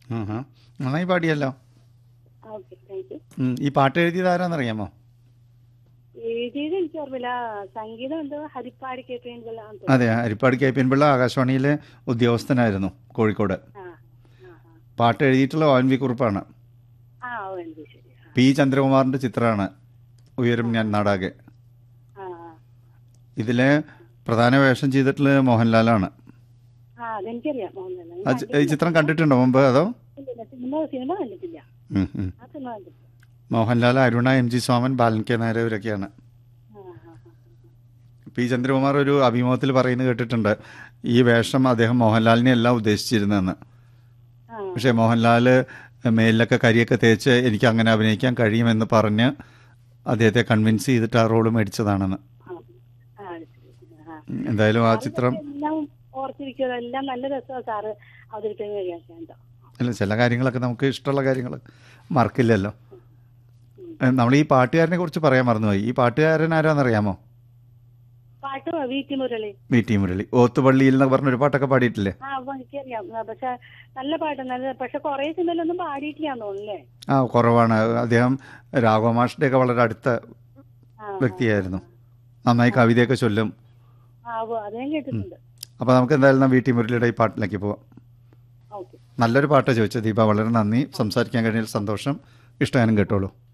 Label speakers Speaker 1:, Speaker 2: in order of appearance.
Speaker 1: ആഹാ. നന്നായി പാടിയല്ലോ
Speaker 2: okay thank you
Speaker 1: ഉം, ഈ പാട്ട് എഴുതിയത് ആരാന്നറിയാമോ
Speaker 2: എഴുതിയത് എനിക്ക് ഓർമ്മയില്ല സംഗീതം എന്തോ ഹരിപ്പാട് കേൾപ്പിനുള്ള
Speaker 1: അതെ ഹരിപ്പാട് കെ പി പിള്ള ആകാശവാണിയിലെ ഉദ്യോഗസ്ഥനായിരുന്നു കോഴിക്കോട്
Speaker 2: ആ ആ
Speaker 1: പാട്ട് എഴുതിയിട്ടുള്ള ഒ എൻ വി കുറുപ്പാണ്
Speaker 2: ആ ഓ എന്ത് ശരി ആ,
Speaker 1: പി ചന്ദ്രകുമാറിൻ്റെ ചിത്രമാണ് ഉയരും ഞാൻ നാടാകെ
Speaker 2: ആ ആ.
Speaker 1: ഇതിലെ പ്രധാന വേഷം ചെയ്തിട്ടുള്ളത് മോഹൻലാലാണ്
Speaker 2: ആ അതെനിക്കറിയാം മോഹൻലാൽ
Speaker 1: ആ ചി- ഈ ചിത്രം കണ്ടിട്ടുണ്ടോ മുമ്പ് അതോ
Speaker 2: ഇല്ലില്ല, സിനിമ സിനിമ കണ്ടിട്ടില്ല
Speaker 1: ഉം, ഉം.
Speaker 2: ആ സിനിമ കണ്ടിട്ടില്ല
Speaker 1: Mohanlal Aruna M G Soman Balan K Nair ഇവരൊക്കെയാണ്
Speaker 2: ആ ആ ആ.
Speaker 1: പി ചന്ദ്രകുമാർ ഒരു അഭിമുഖത്തിൽ പറയുന്നത് കേട്ടിട്ടുണ്ട് ഈ വേഷം അദ്ദേഹം മോഹൻലാലിനെ അല്ല ഉദ്ദേശിച്ചിരുന്നതെന്ന്
Speaker 2: ആ
Speaker 1: പക്ഷേ മോഹൻലാൽ മേലിലൊക്കെ കരിയൊക്കെ തേച്ച് എനിക്ക് അങ്ങനെ അഭിനയിക്കാൻ കഴിയുമെന്ന് പറഞ്ഞ് അദ്ദേഹത്തെ കൺവിൻസ് ചെയ്തിട്ട് ആ റോള് മേടിച്ചതാണെന്ന്
Speaker 2: ആ ആ, അത് ശരി. ആ.
Speaker 1: ഉം, എന്തായാലും ആ ചിത്രം
Speaker 2: എല്ലാം ഓർത്തിരിക്കുക എല്ലാം നല്ല രസമാണ് സാറ് അവതരിപ്പിക്കാൻ കഴിയാത്ത
Speaker 1: അല്ല ചില കാര്യങ്ങളൊക്കെ നമുക്ക് ഇഷ്ടമുള്ള കാര്യങ്ങൾ മറക്കില്ലല്ലോ നമ്മൾ ഈ പാട്ടുകാരനെ കുറിച്ച് പറയാൻ മറന്നുപോയി ഈ പാട്ടുകാരൻ ആരാന്നറിയാമോ
Speaker 2: പാട്ട് വീട്ടി മുരളി
Speaker 1: വി ടി മുരളി ഓത്തുപള്ളിയിൽ എന്നൊക്കെ പറഞ്ഞൊരു പാട്ടൊക്കെ പാടിയിട്ടില്ലേ
Speaker 2: ആ അപ്പൊ എനിക്കറിയാം ആ, പക്ഷെ നല്ല പാട്ട് നല്ല പക്ഷെ കുറെ സിനിമയിലൊന്നും പാടിയിട്ടില്ലാന്ന് തോന്നുന്നല്ലേ
Speaker 1: ആ കുറവാണ് അദ്ദേഹം രാഘവമാഷിൻ്റെ ഒക്കെ വളരെ അടുത്ത
Speaker 2: ആ
Speaker 1: വ്യക്തിയായിരുന്നു നന്നായി കവിതയൊക്കെ ചൊല്ലും
Speaker 2: ആ ഉവ്വ്, അത് ഞാൻ കേട്ടിട്ടുണ്ട്
Speaker 1: അപ്പോൾ നമുക്ക് എന്തായാലും വി ടി മുരളിയുടെ ഈ പാട്ടിലേക്ക് പോവാം
Speaker 2: ഓക്കെ
Speaker 1: നല്ലൊരു പാട്ട് ചോദിച്ചത് ദീപ വളരെ നന്ദി സംസാരിക്കാൻ കഴിഞ്ഞാൽ സന്തോഷം ഇഷ്ടമാനും കേട്ടോളൂ